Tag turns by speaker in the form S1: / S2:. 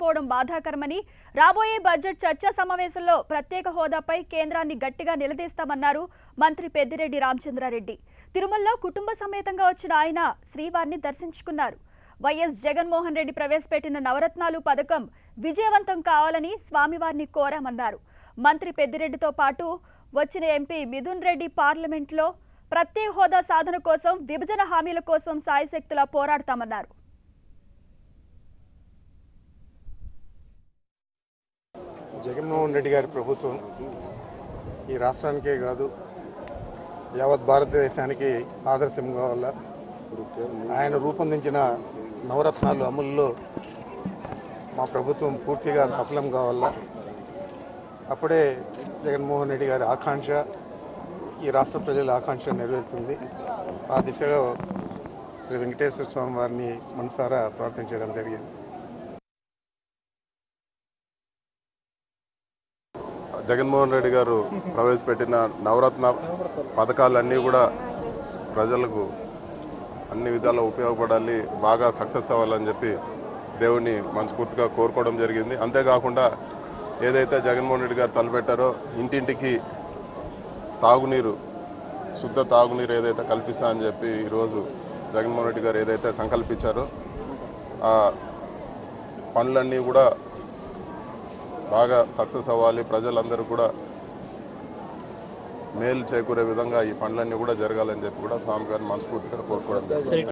S1: లేకపోవడం బాధాకరమని రాబోయే బడ్జెట్ చర్చా సమావేశంలో ప్రత్యేక హోదాపై కేంద్రాన్ని గట్టిగా నిలదీస్తామన్నారు మంత్రి పెద్దిరెడ్డి రామచంద్రారెడ్డి తిరుమలలో కుటుంబ సమేతంగా వచ్చిన ఆయన శ్రీవారిని దర్శించుకున్నారు వైఎస్ జగన్మోహన్ రెడ్డి ప్రవేశపెట్టిన నవరత్నాలు పథకం విజయవంతం కావాలని స్వామివారిని కోరామన్నారు మంత్రి పెద్దిరెడ్డితో పాటు వచ్చిన ఎంపీ మిథున్ రెడ్డి పార్లమెంట్లో ప్రత్యేక హోదా సాధన కోసం విభజన హామీల కోసం సాయశక్తులా పోరాడతామన్నారు
S2: జగన్మోహన్ రెడ్డి గారి ప్రభుత్వం ఈ రాష్ట్రానికే కాదు యావత్ భారతదేశానికి ఆదర్శం కావాలా ఆయన రూపొందించిన నవరత్నాలు అమలులో మా ప్రభుత్వం పూర్తిగా సఫలం కావాలా అప్పుడే జగన్మోహన్ రెడ్డి గారి ఆకాంక్ష ఈ రాష్ట్ర ప్రజల ఆకాంక్ష నెరవేరుతుంది ఆ దిశగా శ్రీ వెంకటేశ్వర స్వామి వారిని మనసారా ప్రార్థించడం జరిగింది
S3: జగన్మోహన్ రెడ్డి గారు ప్రవేశపెట్టిన నవరత్న పథకాలన్నీ కూడా ప్రజలకు అన్ని విధాలా ఉపయోగపడాలి బాగా సక్సెస్ అవ్వాలని చెప్పి దేవుణ్ణి మనస్ఫూర్తిగా కోరుకోవడం జరిగింది అంతేకాకుండా ఏదైతే జగన్మోహన్ రెడ్డి గారు తలపెట్టారో ఇంటింటికి తాగునీరు శుద్ధ తాగునీరు ఏదైతే కల్పిస్తా అని చెప్పి ఈరోజు జగన్మోహన్ రెడ్డి గారు ఏదైతే సంకల్పించారో ఆ పనులన్నీ కూడా బాగా సక్సెస్ అవ్వాలి ప్రజలందరూ కూడా మేలు చేకూరే విధంగా ఈ పనులన్నీ కూడా జరగాలని చెప్పి కూడా స్వామి గారిని మనస్ఫూర్తిగా కోరుకోవడం జరిగింది.